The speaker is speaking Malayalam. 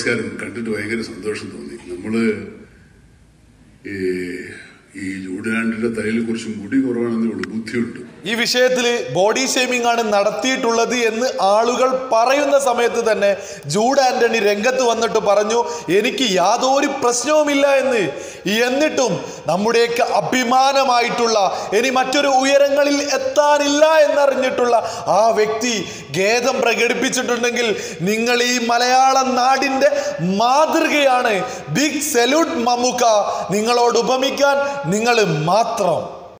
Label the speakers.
Speaker 1: നമസ്കാരം കണ്ടിട്ട് ഭയങ്കര സന്തോഷം തോന്നി നമ്മള് ഈ ഈ ജൂഡിനാണ്ടിന്റെ തലയിൽ കുറച്ച് മുടി കുറവാണെന്നേ ഉള്ളൂ ബുദ്ധിയുണ്ട്
Speaker 2: ഈ വിഷയത്തിൽ ബോഡി ഷേമിംഗ് ആണ് നടത്തിയിട്ടുള്ളത് എന്ന് ആളുകൾ പറയുന്ന സമയത്ത് തന്നെ ജൂഡ് ആന്റണി രംഗത്ത് വന്നിട്ട് പറഞ്ഞു എനിക്ക് യാതൊരു പ്രശ്നവുമില്ല എന്ന് എന്നിട്ടും നമ്മുടെയൊക്കെ അഭിമാനമായിട്ടുള്ള ഇനി മറ്റൊരു ഉയരങ്ങളിൽ എത്താനില്ല എന്നറിഞ്ഞിട്ടുള്ള ആ വ്യക്തി ഖേദം പ്രകടിപ്പിച്ചിട്ടുണ്ടെങ്കിൽ നിങ്ങൾ ഈ മലയാള നാടിൻ്റെ മാതൃകയാണ് ബിഗ് സെല്യൂട്ട് മമ്മുക്ക നിങ്ങളോട് ഉപമിക്കാൻ നിങ്ങൾ മാത്രം